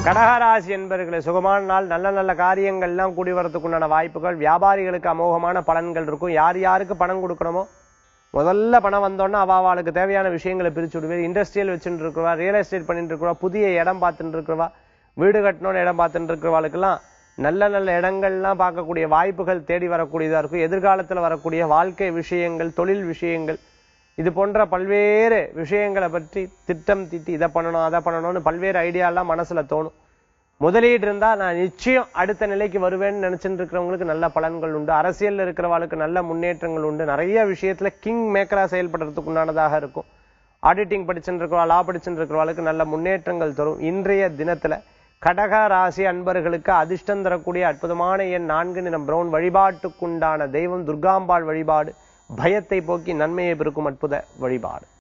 கடகராசி என்பவர்களை சுகமான நாள் நல்ல நல்ல காரியங்கள்லாம் கூடி வரதுக்கு உண்டான வாய்ப்புகள் வியாபாரிகளுக்கு அமோகமான பலன்கள் இருக்கும் யார் யாருக்கு பணம் கொடுக்கணுமோ முதல்ல பணம் வந்தோன்னா அவாவாளுக்கு தேவையான விஷயங்களை பிரிச்சு விடுவேன் இண்டஸ்ட்ரியல் வச்சுட்டு இருக்கிறவா ரியல் எஸ்டேட் பண்ணிட்டு இருக்கிறவா புதிய இடம் பார்த்துட்டு இருக்கிறவா வீடு கட்டணும்னு இடம் பார்த்துட்டு இருக்கிறவாளுக்கெல்லாம் நல்ல நல்ல இடங்கள்லாம் பார்க்கக்கூடிய வாய்ப்புகள் தேடி வரக்கூடியதா இருக்கும் எதிர்காலத்தில் வரக்கூடிய வாழ்க்கை விஷயங்கள் தொழில் விஷயங்கள் இது போன்ற பல்வேறு விஷயங்களை பற்றி திட்டம் தீட்டி இதை பண்ணணும் அதை பண்ணணும்னு பல்வேறு ஐடியாலாம் மனசுல தோணும் முதலீடு இருந்தா நான் நிச்சயம் அடுத்த நிலைக்கு வருவேன்னு நினைச்சிட்டு இருக்கிறவங்களுக்கு நல்ல பலன்கள் உண்டு அரசியல்ல இருக்கிறவங்களுக்கு நல்ல முன்னேற்றங்கள் உண்டு நிறைய விஷயத்துல கிங் மேக்கரா செயல்படுறதுக்கு உண்டானதாக இருக்கும் ஆடிட்டிங் படிச்சுட்டு இருக்கிறவா லா படிச்சுட்டு இருக்கிறவங்களுக்கு நல்ல முன்னேற்றங்கள் தரும் இன்றைய தினத்துல கடக ராசி அன்பர்களுக்கு அதிர்ஷ்டம் தரக்கூடிய அற்புதமான எண் நான்கு நிறம் பிரவுன் வழிபாட்டுக்குண்டான தெய்வம் துர்காம்பாள் வழிபாடு பயத்தை போக்கி நன்மையை பெருக்கும் அற்புத வழிபாடு